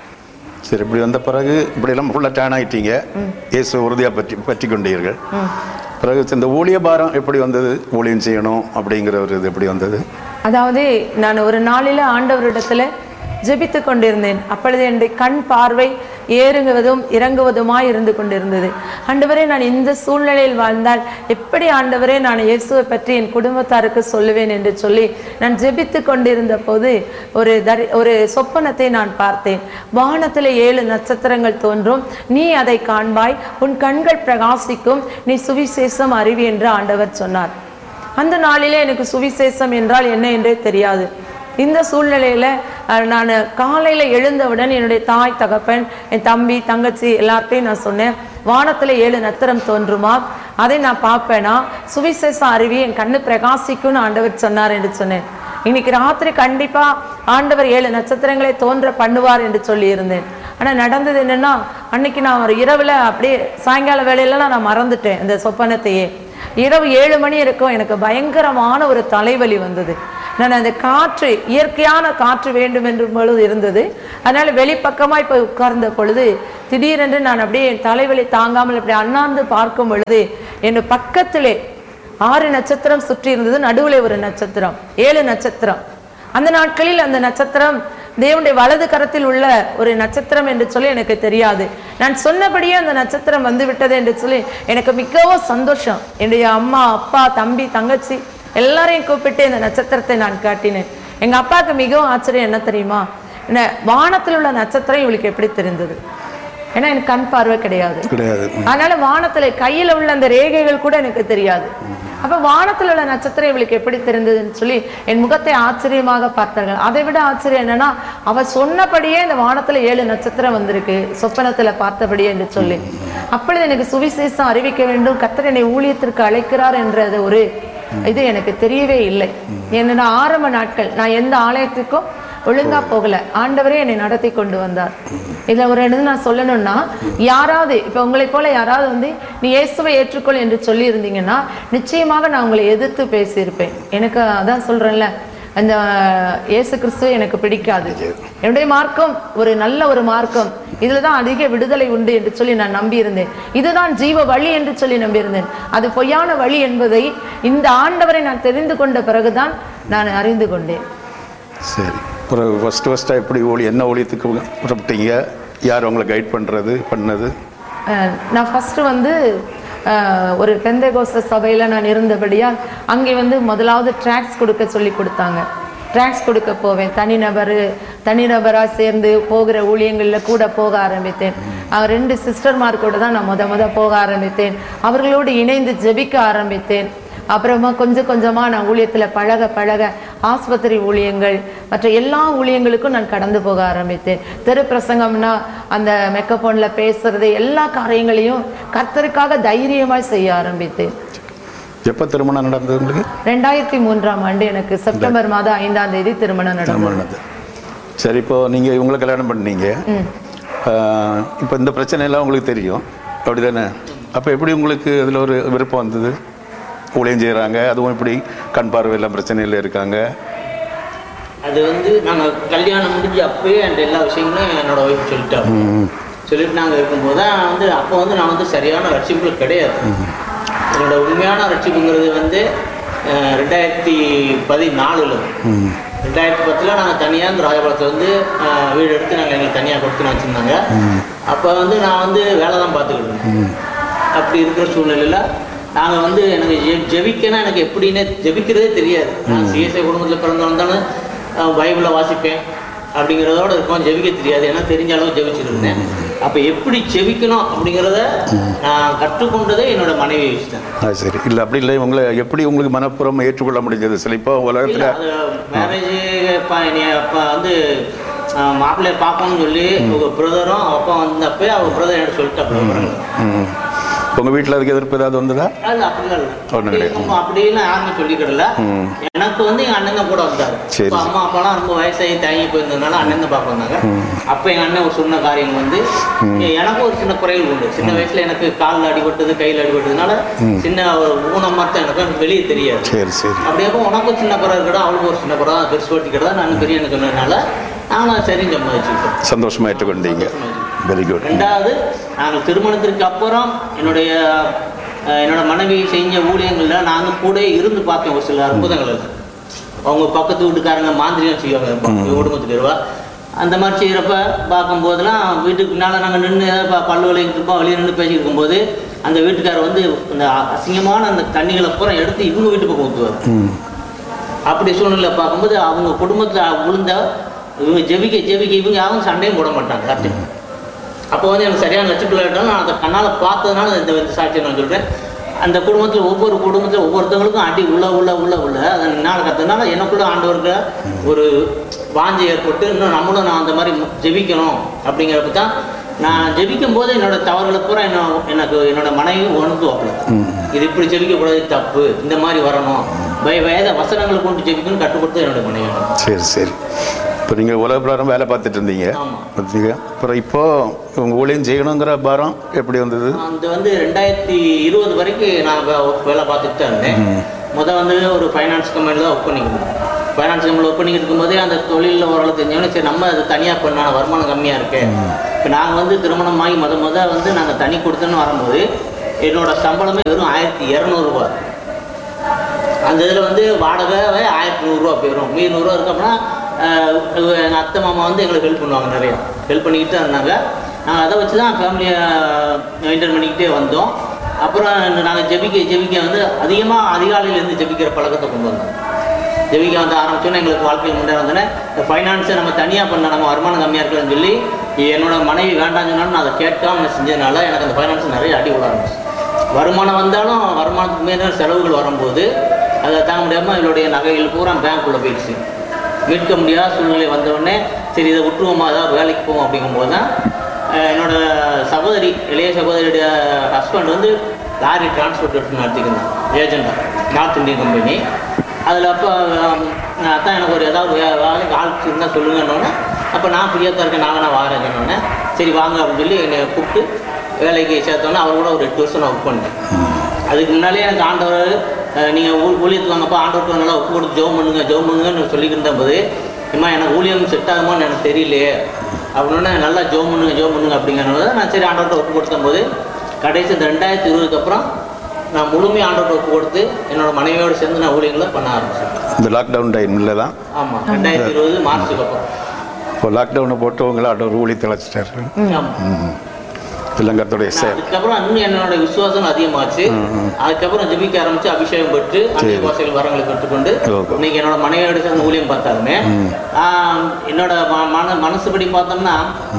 சரி இப்படி வந்த பிறகு இப்படி எல்லாம் ஃபுல்லாக டேன் ஆயிட்டீங்க இயேசு உறுதியாக பற்றி பற்றி கொண்டீர்கள் பிறகு இந்த ஊழிய பாரம் எப்படி வந்தது ஊழியம் செய்யணும் அப்படிங்கிற ஒரு இது எப்படி வந்தது அதாவது நான் ஒரு நாளில ஆண்டவரிடத்துல ஜெபித்து கொண்டிருந்தேன் அப்பொழுது என்னுடைய கண் பார்வை ஏறுங்குவதும் இறங்குவதுமாய் இருந்து கொண்டிருந்தது ஆண்டவரே நான் இந்த சூழ்நிலையில் வாழ்ந்தால் எப்படி ஆண்டவரே நான் இயேசுவை பற்றி என் குடும்பத்தாருக்கு சொல்லுவேன் என்று சொல்லி நான் ஜெபித்து கொண்டிருந்த போது ஒரு தரி ஒரு சொப்பனத்தை நான் பார்த்தேன் வானத்தில் ஏழு நட்சத்திரங்கள் தோன்றும் நீ அதை காண்பாய் உன் கண்கள் பிரகாசிக்கும் நீ சுவிசேஷம் அறிவி என்று ஆண்டவர் சொன்னார் அந்த நாளிலே எனக்கு சுவிசேஷம் என்றால் என்ன என்றே தெரியாது இந்த சூழ்நிலையில நான் காலையில எழுந்தவுடன் என்னுடைய தாய் தகப்பன் என் தம்பி தங்கச்சி எல்லார்ட்டையும் நான் சொன்னேன் வானத்துல ஏழு நத்திரம் தோன்றுமா அதை நான் பார்ப்பேனா சுவிசேஷம் அருவி என் கண்ணு பிரகாசிக்கும்னு ஆண்டவர் சொன்னார் என்று சொன்னேன் இன்னைக்கு ராத்திரி கண்டிப்பா ஆண்டவர் ஏழு நட்சத்திரங்களை தோன்ற பண்ணுவார் என்று சொல்லி இருந்தேன் ஆனா நடந்தது என்னன்னா அன்னைக்கு நான் ஒரு இரவுல அப்படியே சாயங்கால வேலையில நான் மறந்துட்டேன் இந்த சொப்பனத்தையே இரவு ஏழு மணி இருக்கும் எனக்கு பயங்கரமான ஒரு தலைவலி வந்தது நான் அந்த காற்று இயற்கையான காற்று வேண்டும் என்று பொழுது இருந்தது அதனால வெளிப்பக்கமா இப்ப உட்கார்ந்த பொழுது திடீரென்று நான் அப்படியே என் தலைவலி தாங்காமல் அப்படி அண்ணாந்து பார்க்கும் பொழுது என் பக்கத்திலே ஆறு நட்சத்திரம் சுற்றி இருந்தது நடுவுல ஒரு நட்சத்திரம் ஏழு நட்சத்திரம் அந்த நாட்களில் அந்த நட்சத்திரம் தேவனுடைய வலது கரத்தில் உள்ள ஒரு நட்சத்திரம் என்று சொல்லி எனக்கு தெரியாது நான் சொன்னபடியே அந்த நட்சத்திரம் வந்து விட்டது என்று சொல்லி எனக்கு மிகவும் சந்தோஷம் என்னுடைய அம்மா அப்பா தம்பி தங்கச்சி எல்லாரையும் கூப்பிட்டு இந்த நட்சத்திரத்தை நான் காட்டினேன் எங்க அப்பாவுக்கு மிகவும் ஆச்சரியம் என்ன தெரியுமா என்ன வானத்தில் உள்ள நட்சத்திரம் இவளுக்கு எப்படி தெரிந்தது ஏன்னா எனக்கு கண் பார்வை கிடையாது கிடையாது அதனால வானத்துல கையில உள்ள அந்த ரேகைகள் கூட எனக்கு தெரியாது அப்ப வானத்துல உள்ள நட்சத்திரம் இவளுக்கு எப்படி தெரிந்ததுன்னு சொல்லி என் முகத்தை ஆச்சரியமாக பார்த்தார்கள் அதை விட ஆச்சரியம் என்னன்னா அவ சொன்னபடியே இந்த வானத்துல ஏழு நட்சத்திரம் வந்திருக்கு சொப்பனத்துல பார்த்தபடியே என்று சொல்லி அப்பொழுது எனக்கு சுவிசேஷம் அறிவிக்க வேண்டும் கர்த்தர் என்னை ஊழியத்திற்கு அழைக்கிறார் என்றது ஒரு இது எனக்கு தெரியவே இல்லை என்னோட ஆரம்ப நாட்கள் நான் எந்த ஆலயத்துக்கும் ஒழுங்கா போகல ஆண்டவரே என்னை நடத்தி கொண்டு வந்தார் இதுல ஒரு இடத்துல நான் சொல்லணும்னா யாராவது இப்ப உங்களை போல யாராவது வந்து நீ இயேசுவை ஏற்றுக்கொள் என்று சொல்லி இருந்தீங்கன்னா நிச்சயமாக நான் உங்களை எதிர்த்து பேசியிருப்பேன் எனக்கு அதான் சொல்றேன்ல அந்த இயேசு கிறிஸ்துவ எனக்கு பிடிக்காது என்னுடைய மார்க்கம் ஒரு நல்ல ஒரு மார்க்கம் இதுல தான் அதிக விடுதலை உண்டு என்று சொல்லி நான் நம்பியிருந்தேன் இதுதான் ஜீவ வழி என்று சொல்லி நம்பியிருந்தேன் அது பொய்யான வழி என்பதை இந்த ஆண்டவரை நான் தெரிந்து கொண்ட பிறகுதான் நான் அறிந்து கொண்டேன் சரி அப்புறம் ஃபஸ்ட்டு ஃபஸ்ட்டாக எப்படி ஊழி என்ன ஊழியத்துக்கு புறப்பட்டீங்க யார் உங்களை கைட் பண்ணுறது பண்ணது அஹ் நான் ஃபர்ஸ்ட் வந்து அஹ், ஒரு பெந்தகோஸ்த சபையில நான் இருந்தபடியால் அங்கே வந்து முதலாவது ட்ராக்ஸ் கொடுக்க சொல்லி கொடுத்தாங்க ட்ராக்ஸ் கொடுக்க போவேன் தனிநபர் தனிநபராக சேர்ந்து போகிற ஊழியங்களில் கூட போக ஆரம்பித்தேன் அஹ் ரெண்டு சிஸ்டர்மார் கூட தான் நான் முத முத போக ஆரம்பித்தேன் அவர்களோடு இணைந்து ஜெபிக்க ஆரம்பித்தேன் அப்புறமா கொஞ்சம் கொஞ்சமா நான் ஊழியத்துல பழக பழக ஆஸ்பத்திரி ஊழியங்கள் மற்ற எல்லா ஊழியங்களுக்கும் நான் கடந்து போக ஆரம்பித்தேன் தெரு பிரசங்கம்னா அந்த மெக்கபோன்ல பேசுறது எல்லா காரியங்களையும் கர்த்தருக்காக தைரியமாய் செய்ய ஆரம்பித்தேன் எப்போ திருமணம் நடந்தது உங்களுக்கு ரெண்டாயிரத்தி மூன்றாம் ஆண்டு எனக்கு செப்டம்பர் மாதம் ஐந்தாம் தேதி திருமணம் நடந்தது திருமணம் நடந்தது சரி இப்போ நீங்கள் இவங்களை கல்யாணம் பண்ணீங்க இப்போ இந்த பிரச்சனை எல்லாம் உங்களுக்கு தெரியும் அப்படி தானே அப்போ எப்படி உங்களுக்கு அதில் ஒரு விருப்பம் வந்தது ஊழியம் செய்கிறாங்க அதுவும் இப்படி கண் பார்வையெல்லாம் பிரச்சனையில் இருக்காங்க அது வந்து நாங்கள் கல்யாணம் முடிஞ்சு அப்பயே அந்த எல்லா விஷயங்களும் என்னோட ஒய்ஃப் சொல்லிட்டாங்க சொல்லிட்டு நாங்கள் இருக்கும்போது தான் நான் வந்து அப்போ வந்து நான் வந்து சரியான ரட்சிப்புகள் கிடையாது என்னோட உண்மையான ரட்சிப்புங்கிறது வந்து அஹ், ரெண்டாயிரத்தி பதினாலில் ரெண்டாயிரத்தி பத்தில் நாங்கள் தனியாக இந்த ராஜபாளத்தில் வந்து அஹ், வீடு எடுத்து நாங்கள் எங்களுக்கு தனியாக கொடுத்துன்னு வச்சுருந்தாங்க அப்போ வந்து நான் வந்து வேலை தான் பார்த்துக்கிட்டு இருந்தேன் அப்படி இருக்கிற சூழ்நிலையில் நாங்கள் வந்து எனக்கு ஜெ- ஜெபிக்கனா எனக்கு எப்படின்னே ஜெபிக்கிறதே தெரியாது நான் சிஎஸ்ஐ குடும்பத்தில் பிறந்து வந்தாலும் பைபிளை வாசிப்பேன் அப்படிங்கிறதோட இருக்கும் ஜெபிக்க தெரியாது ஏன்னா தெரிஞ்ச அளவு ஜெபிச்சுட்டு இருந்தேன் அப்போ எப்படி ஜெபிக்கணும் அப்படிங்கிறத நான் கற்றுக்கொண்டதே என்னோட மனைவி வச்சுட்டேன் அது சரி இல்லை அப்படி இல்லை உங்களை எப்படி உங்களுக்கு மனப்புறம் ஏற்றுக்கொள்ள முடிஞ்சது சில இப்போ உலகத்தில் மேரேஜ் இப்போ வந்து மாப்பிள்ளைய பார்க்கணும்னு சொல்லி உங்க பிரதரும் அப்பா வந்தப்ப அவங்க பிரதர் என்ன சொல்லிட்டு அப்புறம் ம் உங்கள் வீட்டில் அதுக்கு எதிர்ப்பு ஏதாவது வந்ததா இல்ல அப்படிலாம் இல்ல. ஒண்ணும் கிடையாது. அப்படி அப்படிலாம் யாருமே சொல்லிக்கிடல ம். எனக்கு வந்து எங்க அண்ணன் தான் கூட வந்தாரு சரி. இப்ப அம்மா அப்பாலாம் ரொம்ப வயசாகி தயங்கி போயிருந்ததுனால அண்ணன் தான் பார்க்க வந்தாங்க அப்ப எங்க அண்ணன் ஒரு சொன்ன காரியம் வந்து எனக்கும் ஒரு சின்ன குறைகள் உண்டு சின்ன வயசுல எனக்கு காலில் அடிபட்டது கையில் அடிபட்டதுனால சின்ன ஒரு ஊனம் மாதிரி தான் எனக்கு வெளியே தெரியாது சரி சரி அப்படியே உனக்கும் சின்ன குறை இருக்கடா அவளுக்கும் ஒரு சின்ன குறை பெருசு படுத்திக்கிறதா நான் பெரிய சொன்னதுனால நானும் சரின்னு சம்மதிச்சுக்கிட்டேன் சந்தோஷமா ஏற்றுக்கொண்டீங்க வெரி குட் ரெண்டாவது நாங்கள் திருமணத்திற்கு அப்புறம் என்னுடைய அஹ், என்னோட மனைவி செஞ்ச ஊழியங்கள்ல நாங்கள் கூட இருந்து பார்த்தோம் ஒரு சில அற்புதங்கள் இருக்கு அவங்க பக்கத்து வீட்டுக்காரங்க மாந்திரியம் செய்வாங்க ப- குடும்பத்துக்கு இருவா அந்த மாதிரி செய்கிறப்ப பார்க்கும்போதெல்லாம் வீட்டுக்கு பின்னால் நாங்கள் நின்று பல்லு விளையிட்டு இருப்போம் வெளியே நின்று பேசிட்டு இருக்கும்போது அந்த வீட்டுக்காரர் வந்து அந்த அசிங்கமான அந்த தண்ணிகளை பூரா எடுத்து இவங்க வீட்டு பக்கம் ஊற்றுவார் ம் அப்படி சூழ்நிலை பார்க்கும்போது அவங்க குடும்பத்தில் விழுந்த இவங்க ஜெபிக்க ஜெபிக்க இவங்க யாரும் சண்டையும் போட மாட்டாங்க கரெக்டு அப்போ வந்து எனக்கு சரியான லட்சப்பிள்ளாட்டம் நான் அதை கண்ணால் பார்த்ததுனால இந்த இந்த சாட்சியை நான் சொல்கிறேன் அந்த குடும்பத்தில் ஒவ்வொரு குடும்பத்தில் ஒவ்வொருத்தவங்களுக்கும் அடி உள்ள உள்ள உள்ள உள்ள அதை என்னால் கற்றுனால எனக்குள்ள ஆண்டவருக்கு ஒரு வாஞ்சி ஏற்பட்டு இன்னும் நம்மளும் நான் அந்த மாதிரி ஜெபிக்கணும் அப்படிங்கிறப்ப தான் நான் ஜெபிக்கும் போது என்னோட தவறுகளை பூரா என்ன எனக்கு என்னோட மனைவி உணர்ந்து வைக்கல இது இப்படி ஜெபிக்கக்கூடாது இது தப்பு இந்த மாதிரி வரணும் பய வேத வசனங்களை கொண்டு ஜெபிக்கணும்னு கற்றுக் கொடுத்தது என்னோட மனைவி சரி சரி இப்போ நீங்கள் உலக பிரகாரம் வேலை பார்த்துட்டு இருந்தீங்க ஆமா. பார்த்தீங்க அப்புறம் இப்போ உங்கள் ஊழியம் செய்யணுங்கிற பாரம் எப்படி வந்தது அந்த வந்து ரெண்டாயிரத்தி இருபது வரைக்கும் நான் வே- வேலை பார்த்துட்டு தான் இருந்தேன் முதல் வந்து ஒரு ஃபைனான்ஸ் கம்பெனியில் தான் ஒர்க் பண்ணிக்கிட்டேன் ஃபைனான்ஸ் கம்பெனியில் ஒர்க் பண்ணிக்கிட்டு இருக்கும்போதே அந்த தொழிலில் ஓரளவு தெரிஞ்சவொடனே சரி நம்ம அது தனியாக பண்ண வருமானம் கம்மியாக இருக்கு இப்போ நாங்கள் வந்து திருமணமாகி முத முத வந்து நாங்கள் தனி கொடுத்தோன்னு வரும்போது என்னோட சம்பளமே வெறும் ஆயிரத்தி இரநூறுபா அந்த இதில் வந்து வாடகை ஆயிரத்தி நூறுரூவா போயிடும் மீதி நூறுரூவா இருக்கு அப்படின்னா எங்கள் அத்தை மாமா வந்து எங்களுக்கு ஹெல்ப் பண்ணுவாங்க நிறையா ஹெல்ப் பண்ணிக்கிட்டு தான் இருந்தாங்க நாங்கள் அதை வச்சு தான் ஃபேமிலியை மெயின்டைன் பண்ணிக்கிட்டே வந்தோம் அப்புறம் நாங்கள் ஜெபிக்க ஜெபிக்க வந்து அதிகமாக அதிகாலையிலேருந்து ஜெபிக்கிற பழக்கத்தை கொண்டு வந்தோம் ஜெபிக்க வந்து ஆரம்பிச்சோன்னே எங்களுக்கு வாழ்க்கையில் முன்னே வந்தோடனே இந்த ஃபைனான்ஸை நம்ம தனியாக பண்ண நம்ம வருமானம் கம்மியாக இருக்குன்னு சொல்லி என்னோட மனைவி வேண்டாம்னு சொன்னாலும் நான் அதை கேட்காம நான் செஞ்சதுனால எனக்கு அந்த ஃபைனான்ஸ் நிறைய அடி விட ஆரம்பிச்சு வருமானம் வந்தாலும் வருமானத்துக்கு மேலே செலவுகள் வரும்போது அதை தாங்க முடியாமல் இவளுடைய நகைகள் பூரா பேங்க்குள்ளே போயிடுச்சு மீட்க முடியாத சூழ்நிலை வந்தவுடனே சரி இதை விட்டுருவோமா ஏதாவது வேலைக்கு போவோம் அப்படிங்கும்போது தான் அஹ், என்னோட சகோதரி இளைய சகோதரியுடைய ஹஸ்பண்ட் வந்து லாரி டிரான்ஸ்போர்ட் எடுத்து நடத்திக்கிறான் ஏஜெண்டாக நார்த் இந்தியன் கம்பெனி அதில் அப்போ அதான் எனக்கு ஒரு ஏதாவது வே- வேலைக்கு ஆள் இருந்தால் சொல்லுங்கன்னொன்னே அப்போ நான் ஃப்ரீயாக தான் இருக்கேன் நான் வேணா வாரேன் சொன்னோடனே சரி வாங்க அப்படின்னு சொல்லி என்னை கூப்பிட்டு வேலைக்கு சேர்த்தோன்னே அவர் கூட ஒரு எட்டு வருஷம் நான் ஒர்க் பண்ணேன் அதுக்கு முன்னாலே எனக்கு ஆண்டவர் அஹ், நீங்க ஊ ஊழியத்துக்கு வாங்கப்பா ஆண்டவருக்கு நல்லா ஒப்பு கொடுத்து ஜெபம் பண்ணுங்க ஜெபம் பண்ணுங்கன்னு சொல்லிக்கிட்டு இருந்தபோது இம்மா எனக்கு ஊழியம் செட் ஆகுமான்னு எனக்கு தெரியலையே அப்படின்னு நல்லா ஜெபம் பண்ணுங்க ஜெபம் பண்ணுங்க அப்படிங்கிறத நான் சரி ஆண்டவர்கிட்ட ஒப்பு கொடுத்த போது கடைசி இந்த ரெண்டாயிரத்தி இருபதுக்கு அப்புறம் நான் முழுமையாக ஆண்டவர்கிட்ட ஒப்பு கொடுத்து என்னோட மனைவியோடு சேர்ந்து நான் ஊழியங்களை பண்ண ஆரம்பிச்சேன் இந்த லாக்டவுன் டைமில் தான் ஆமாம் ரெண்டாயிரத்தி இருபது மார்ச்சுக்கு அப்புறம் இப்போ லாக்டவுனை போட்டு உங்களை ஆண்டவர் ஊழி திளைச்சிட்டாரு ஆமாம் இல்லங்கத்துடைய நான் செயல் அதுக்கப்புறம் இன்னும் என்னோட விசுவாசம் அதிகமாச்சு அதுக்கப்புறம் ஜெபிக்க ஆரம்பிச்சு அபிஷேகம் பெற்று அந்நிய பாஷைகள் வரங்களை பெற்றுக்கொண்டு ஓகே. இன்னைக்கு என்னோட மனைவியோட சேர்ந்து ஊழியம் பார்த்தாலுமே ஆஹ், என்னோட ம- மன மனசுபடி பார்த்தோம்னா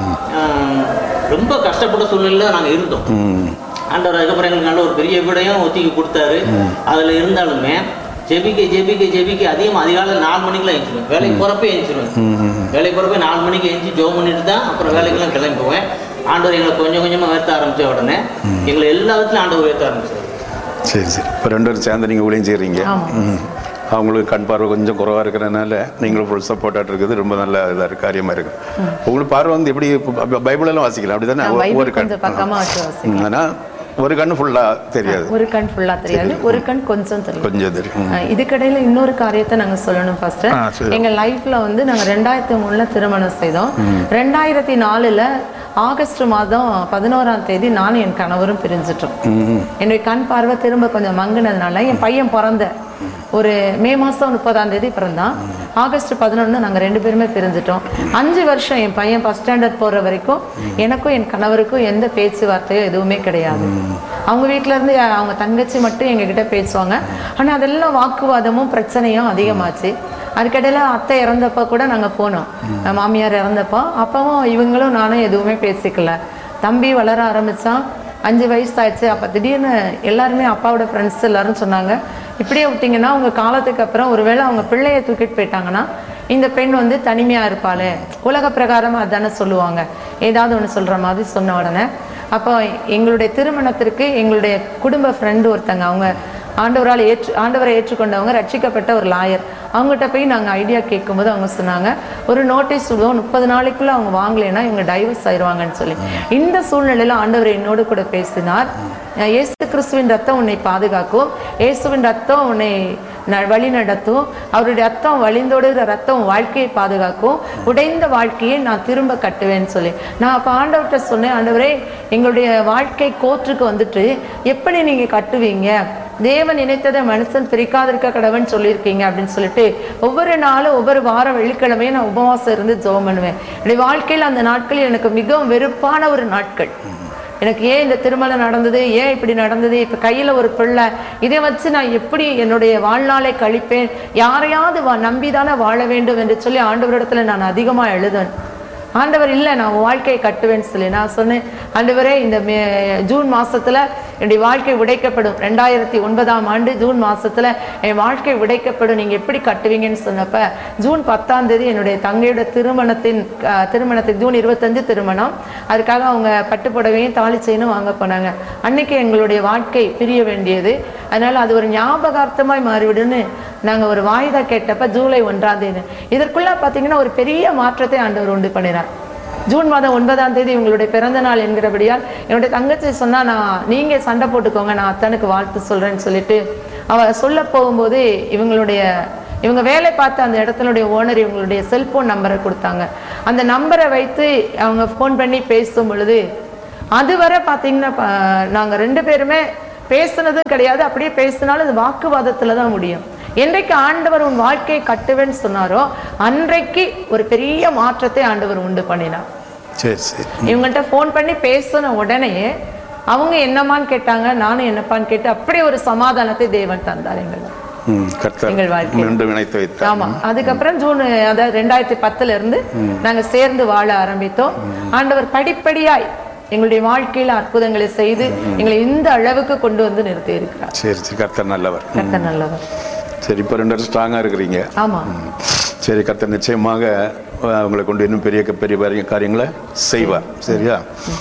ஆஹ், ரொம்ப கஷ்டப்பட்ட சூழ்நிலையில நாங்க இருந்தோம் ம் ஆண்டவர் அதுக்கப்புறம் எங்களுக்கு நல்ல ஒரு பெரிய விடையும் ஒத்திக்கி கொடுத்தாரு அதுல இருந்தாலுமே ஜெபிக்க ஜெபிக்க ஜெபிக்க அதிகமாக அதிகாலை நாலு மணிக்கெல்லாம் எழுச்சிருவேன் வேலைக்கு போகிறப்ப எழுச்சிருவேன் வேலைக்கு போகிறப்ப நாலு மணிக்கு எழுச்சி ஜோம் பண்ணிட்டு தான் அப்புறம் வேலைக்கெல்லாம் கிளம்பி போவேன் ஆண்டவர் எங்களை கொஞ்சம் கொஞ்சமாக உயர்த்த ஆரம்பிச்ச உடனே எங்களை எல்லா விதத்துலையும் ஆண்டவர் உயர்த்த ஆரம்பிச்சார் சரி சரி இப்போ ரெண்டு பேரும் சேர்ந்து நீங்கள் ஊழியம் செய்கிறீங்க ஆமா. ம் அவங்களுக்கு கண் பார்வை கொஞ்சம் குறைவாக இருக்கிறனால நீங்களும் ஃபுல் சப்போர்ட்டாக இருக்குது ரொம்ப நல்ல இதாக இருக்கு காரியமாக இருக்கு உங்களுக்கு பார்வை வந்து எப்படி இப்போ பைபிள் எல்லாம் வாசிக்கலாம் அப்படி தானே நான் பைபிள் ஒரு கண் கொஞ்சம் பக்கமா வச்சு வாசிக்கிறேன். ஆனால் ஒரு கண் ஃபுல்லாக தெரியாது ஒரு கண் ஃபுல்லா தெரியாது ஒரு கண் கொஞ்சம் தெரியும் கொஞ்சம் தெரியும் ம். அஹ் இதுக்கிடையில இன்னொரு காரியத்தை நாங்க சொல்லணும் ஃபர்ஸ்ட் ஆ, சரி. எங்க லைஃப்ல வந்து நாங்க ரெண்டாயிரத்தி மூணுல திருமணம் செய்தோம் ரெண்டாயிரத்தி நாலுல ஆகஸ்ட் மாதம் பதினோராம் தேதி நானும் என் கணவரும் பிரிஞ்சிட்டோம் ம் என்னுடைய கண் பார்வை திரும்ப கொஞ்சம் மங்குனதுனால என் பையன் பிறந்த ஒரு மே மாதம் முப்பதாம் தேதி பிறந்தான் ஆகஸ்ட் பதினொன்று நாங்கள் ரெண்டு பேருமே பிரிஞ்சிட்டோம் அஞ்சு வருஷம் என் பையன் ஃபஸ்ட் ஸ்டாண்டர்ட் போகிற வரைக்கும் எனக்கும் என் கணவருக்கும் எந்த பேச்சுவார்த்தையோ எதுவுமே கிடையாது அவங்க வீட்ல இருந்து அவங்க தங்கச்சி மட்டும் எங்ககிட்ட பேசுவாங்க ஆனால் அதெல்லாம் வாக்குவாதமும் பிரச்சனையும் அதிகமாச்சு அதுக்கிடையில அத்தை இறந்தப்ப கூட நாங்கள் போனோம் மாமியார் இறந்தப்போ அப்பவும் இவங்களும் நானும் எதுவுமே பேசிக்கல தம்பி வளர ஆரம்பிச்சான் அஞ்சு வயசு ஆயிடுச்சு அப்போ திடீர்னு எல்லாருமே அப்பாவோட ஃப்ரெண்ட்ஸ் எல்லாரும் சொன்னாங்க இப்படியே விட்டிங்கன்னா உங்க காலத்துக்கு அப்புறம் ஒருவேளை அவங்க பிள்ளைய தூக்கிட்டு போயிட்டாங்கன்னா இந்த பெண் வந்து தனிமையா இருப்பாளே உலக பிரகாரமா அதானே சொல்லுவாங்க ஏதாவது ஒண்ணு சொல்ற மாதிரி சொன்ன உடனே அப்போ எங்களுடைய திருமணத்திற்கு எங்களுடைய குடும்ப ஃப்ரெண்டு ஒருத்தங்க அவங்க ஆண்டவரால் ஏற்று ஆண்டவரை ஏற்றுக்கொண்டவங்க ரட்சிக்கப்பட்ட ஒரு லாயர் அவங்ககிட்ட போய் நாங்கள் ஐடியா கேட்கும்போது அவங்க சொன்னாங்க ஒரு நோட்டீஸ் விடுவோம் முப்பது நாளைக்குள்ள அவங்க வாங்கலைன்னா இவங்க டைவர்ஸ் ஆயிடுவாங்கன்னு சொல்லி இந்த சூழ்நிலையில ஆண்டவர் என்னோடு கூட பேசினார் அஹ் இயேசு கிறிஸ்துவின் ரத்தம் உன்னை பாதுகாக்கும் இயேசுவின் ரத்தம் உன்னை ந- வழி நடத்தும் அவருடைய ரத்தம் வழிந்தோடுகிற ரத்தம் உன் வாழ்க்கையை பாதுகாக்கும் உடைந்த வாழ்க்கையை நான் திரும்ப கட்டுவேன்னு சொல்லி நான் அப்போ ஆண்டவர்கிட்ட சொன்னேன் ஆண்டவரே எங்களுடைய வாழ்க்கை கோற்றுக்கு வந்துட்டு எப்படி நீங்க கட்டுவீங்க தேவன் நினைத்ததை மனுஷன் பிரிக்காதிருக்க கடவன் சொல்லியிருக்கீங்க அப்படின்னு சொல்லிட்டு ஒவ்வொரு நாளும் ஒவ்வொரு வாரம் வெள்ளிக்கிழமையும் நான் உபவாசம் இருந்து ஜெபம் பண்ணுவேன் என்னுடைய வாழ்க்கையில் அந்த நாட்கள் எனக்கு மிகவும் வெறுப்பான ஒரு நாட்கள் எனக்கு ஏன் இந்த திருமணம் நடந்தது ஏன் இப்படி நடந்தது இப்போ கையில் ஒரு பிள்ளை இதை வச்சு நான் எப்படி என்னுடைய வாழ்நாளை கழிப்பேன் யாரையாவது வா நம்பிதானே வாழ வேண்டும் என்று சொல்லி ஆண்டவரிடத்துல நான் அதிகமாக எழுதுவேன் ஆண்டவர் இல்லை நான் உன் வாழ்க்கையை கட்டுவேன்னு சொல்லி நான் சொன்னேன் ஆண்டவரே இந்த மே ஜூன் மாசத்துல என்னுடைய வாழ்க்கை உடைக்கப்படும் ரெண்டாயிரத்தி ஒன்பதாம் ஆண்டு ஜூன் மாசத்துல என் வாழ்க்கை உடைக்கப்படும் நீங்க எப்படி கட்டுவீங்கன்னு சொன்னப்ப ஜூன் பத்தாம் தேதி என்னுடைய தங்கையோட திருமணத்தின் அஹ், திருமணத்தின் ஜூன் இருபத்தஞ்சு திருமணம் அதுக்காக அவங்க பட்டு புடவையும் தாலி செயினும் வாங்க போனாங்க அன்னைக்கு எங்களுடைய வாழ்க்கை பிரிய வேண்டியது அதனால அது ஒரு ஞாபகார்த்தமாய் மாறிவிடுன்னு நாங்க ஒரு வாய்தா கேட்டப்ப ஜூலை ஒன்றாம் தேதி இதற்குள்ள பாத்தீங்கன்னா ஒரு பெரிய மாற்றத்தை ஆண்டவர் உண்டு பண்ணினார் ஜூன் மாதம் ஒன்பதாம் தேதி இவங்களுடைய பிறந்த நாள் என்கிறபடியால் என்னுடைய தங்கச்சி சொன்னா நான் நீங்க சண்டை போட்டுக்கோங்க நான் அத்தனுக்கு வாழ்த்து சொல்றேன்னு சொல்லிட்டு அவ சொல்ல போகும்போது இவங்களுடைய இவங்க வேலை பார்த்த அந்த இடத்தினுடைய ஓனர் இவங்களுடைய செல்போன் நம்பரை கொடுத்தாங்க அந்த நம்பரை வைத்து அவங்க ஃபோன் பண்ணி பேசும் பொழுது அதுவரை பார்த்தீங்கன்னா ப- நாங்க ரெண்டு பேருமே பேசுனதும் கிடையாது அப்படியே பேசினாலும் அது வாக்குவாதத்துல தான் முடியும் என்றைக்கு ஆண்டவர் உன் வாழ்க்கையை கட்டுவேன்னு சொன்னாரோ அன்றைக்கு ஒரு பெரிய மாற்றத்தை ஆண்டவர் உண்டு பண்ணினார் சரி சரி இவங்கள்ட்ட ஃபோன் பண்ணி பேசின உடனே அவங்க என்னமான்னு கேட்டாங்க நானும் என்னப்பான்னு கேட்டு அப்படியே ஒரு சமாதானத்தை தேவன் தந்தார் எங்களுக்கு ம் கர்த்தர் எங்கள் வாழ்க்கை. மீண்டும் இணைத்து வைத்தார் ஆமா அதுக்கப்புறம் ஜூன் அதாவது ரெண்டாயிரத்தி பத்துல இருந்து நாங்க சேர்ந்து வாழ ஆரம்பித்தோம் ஆண்டவர் படிப்படியாய் எங்களுடைய வாழ்க்கையில அற்புதங்களை செய்து எங்களை இந்த அளவுக்கு கொண்டு வந்து நிறுத்தி இருக்கிறார் சரி சரி கர்த்தர் நல்லவர் கர்த்தர் நல்லவர் சரி இப்போ ரெண்டு பேரும் ஸ்ட்ராங்காக இருக்கிறீங்க ஆமா சரி கர்த்தர் நிச்சயமாக அஹ், உங்களை கொண்டு இன்னும் பெரிய பெரிய பெரிய காரியங்களை செய்வார் சரியா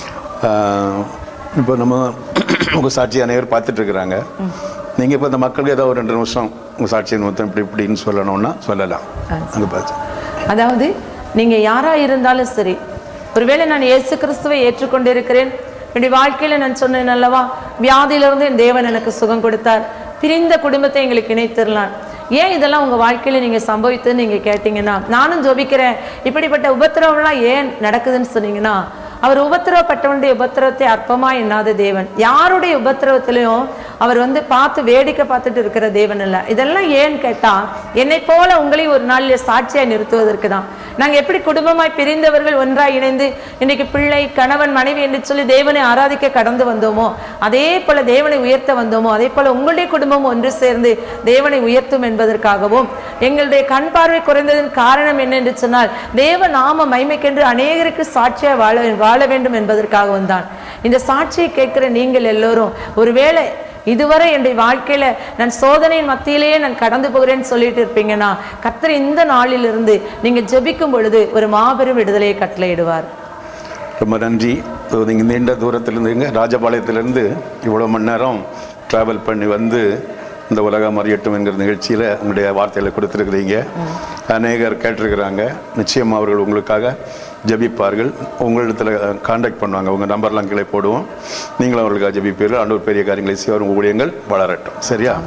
அஹ், இப்போ நம்ம உங்கள் சாட்சி அனைவரும் பார்த்துட்டு இருக்கிறாங்க நீங்கள் இப்போ இந்த மக்களுக்கு ஏதோ ஒரு ரெண்டு நிமிஷம் உங்கள் சாட்சியை மொத்தம் இப்படி இப்படின்னு சொல்லணும்னா சொல்லலாம் ஆ, அங்கே பார்த்து அதாவது நீங்க யாரா இருந்தாலும் சரி ஒருவேளை நான் இயேசு கிறிஸ்துவை ஏற்றுக்கொண்டிருக்கிறேன் என்னுடைய வாழ்க்கையில நான் சொன்னேன் அல்லவா வியாதியிலிருந்து என் தேவன் எனக்கு சுகம் கொடுத்தார் பிரிந்த குடும்பத்தை எங்களுக்கு இணைத்திரலாம் ஏன் இதெல்லாம் உங்க வாழ்க்கையில நீங்க சம்பவித்துன்னு நீங்க கேட்டீங்கன்னா நானும் ஜெபிக்கிறேன் இப்படிப்பட்ட உபத்திரவம்லாம் ஏன் நடக்குதுன்னு சொன்னீங்கன்னா அவர் உபத்திரவப்பட்டவனுடைய உபத்திரவத்தை அற்பமா எண்ணாத தேவன் யாருடைய உபத்திரவத்திலையும் அவர் வந்து பார்த்து வேடிக்கை பார்த்துட்டு இருக்கிற தேவன் இல்ல இதெல்லாம் ஏன்னு கேட்டா என்னை போல உங்களையும் ஒரு நாளில் சாட்சியாய் நிறுத்துவதற்கு தான் நாங்க எப்படி குடும்பமாய் பிரிந்தவர்கள் ஒன்றாய் இணைந்து இன்னைக்கு பிள்ளை கணவன் மனைவி என்று சொல்லி தேவனை ஆராதிக்க கடந்து வந்தோமோ அதே போல தேவனை உயர்த்த வந்தோமோ அதே போல உங்களுடைய குடும்பம் ஒன்று சேர்ந்து தேவனை உயர்த்தும் என்பதற்காகவும் எங்களுடைய கண் பார்வை குறைந்ததன் காரணம் என்ன என்று சொன்னால் தேவ நாம மைமைக்கென்று அநேகருக்கு சாட்சியாய் வாழ வாழ வேண்டும் என்பதற்காகவும் தான் இந்த சாட்சியை கேட்கிற நீங்கள் எல்லோரும் ஒருவேளை இதுவரை என்னுடைய வாழ்க்கையில நான் சோதனையின் மத்தியிலேயே நான் கடந்து போகிறேன்னு சொல்லிட்டு இருப்பீங்கன்னா கர்த்தர் இந்த நாளிலிருந்து நீங்க ஜெபிக்கும் பொழுது ஒரு மாபெரும் விடுதலையை கட்டளையிடுவார் ரொம்ப நன்றி நீங்கள் நீண்ட தூரத்திலிருந்து இங்கே ராஜபாளையத்திலிருந்து இவ்வளோ மணி நேரம் ட்ராவல் பண்ணி வந்து இந்த உலகம் அறியட்டும் என்கிற நிகழ்ச்சியில் உங்களுடைய வார்த்தைகளை கொடுத்துருக்குறீங்க அநேகர் கேட்டிருக்கிறாங்க நிச்சயம் அவர்கள் உங்களுக்காக ஜெபிப்பார்கள் உங்களிடத்தில் காண்டாக்ட் பண்ணுவாங்க உங்கள் நம்பர்லாம் கீழே போடுவோம் நீங்களும் அவர்களுக்காக ஜெபிப்பீர்கள் ஆண்டவர் பெரிய காரியங்களை செய்வார் உங்கள் ஊழியங்கள் வளரட்டும் சரியா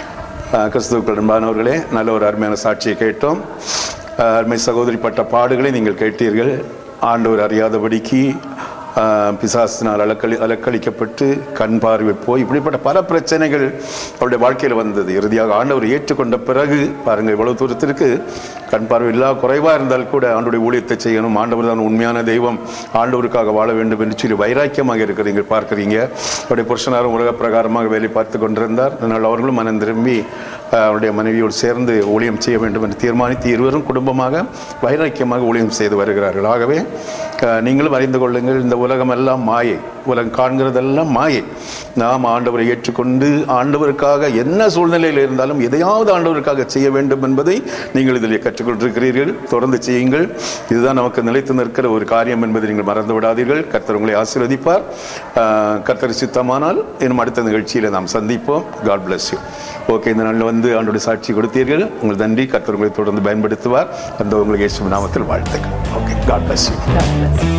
ஆஹ் கிறிஸ்துவுக்கள் அன்பானவர்களே நல்ல ஒரு அருமையான சாட்சியை கேட்டோம் ஆஹ் அருமை சகோதரி பட்ட பாடுகளை நீங்கள் கேட்டீர்கள் ஆண்டவர் அறியாதபடிக்கு ஆஹ் பிசாசினால் அலக்களி அலக்களிக்கப்பட்டு கண் பார்வை போய் இப்படிப்பட்ட பல பிரச்சனைகள் அவருடைய வாழ்க்கையில் வந்தது இறுதியாக ஆண்டவர் ஏற்றுக்கொண்ட பிறகு பாருங்கள் இவ்வளவு தூரத்திற்கு கண் பார்வை இல்லா குறைவாக இருந்தால் கூட ஆண்டவருடைய ஊழியத்தை செய்யணும் ஆண்டவர் தான் உண்மையான தெய்வம் ஆண்டவருக்காக வாழ வேண்டும் என்று சொல்லி வைராக்கியமாக இருக்கிறீங்க பார்க்குறீங்க அவருடைய புருஷனாரும் உலக பிரகாரமாக வேலை பார்த்து கொண்டிருந்தார் அதனால் அவர்களும் மனம் திரும்பி அஹ், அவருடைய மனைவியோடு சேர்ந்து ஊழியம் செய்ய வேண்டும் என்று தீர்மானித்து இருவரும் குடும்பமாக வைராக்கியமாக ஊழியம் செய்து வருகிறார்கள் ஆகவே அஹ், நீங்களும் அறிந்து கொள்ளுங்கள் இந்த உலகம் எல்லாம் மாயை உலகம் காண்கிறதெல்லாம் மாயை நாம் ஆண்டவரை ஏற்றுக்கொண்டு ஆண்டவருக்காக என்ன சூழ்நிலையில் இருந்தாலும் எதையாவது ஆண்டவருக்காக செய்ய வேண்டும் என்பதை நீங்கள் இதில் கற்றுக்கொண்டிருக்கிறீர்கள் தொடர்ந்து செய்யுங்கள் இதுதான் நமக்கு நிலைத்து நிற்கிற ஒரு காரியம் என்பதை நீங்கள் மறந்து விடாதீர்கள் கர்த்தர் உங்களை ஆசீர்வதிப்பார் ஆஹ், கர்த்தர் சித்தமானால் இன்னும் அடுத்த நிகழ்ச்சியில் நாம் சந்திப்போம் காட் bless யூ ஓகே இந்த நாளில் வந்து ஆண்டோட சாட்சி கொடுத்தீர்கள் உங்கள் நன்றி கர்த்தர் உங்களை தொடர்ந்து பயன்படுத்துவார் அந்த உங்களுக்கு இயேசு நாமத்தில் வாழ்த்துக்கள் okay God bless you God bless.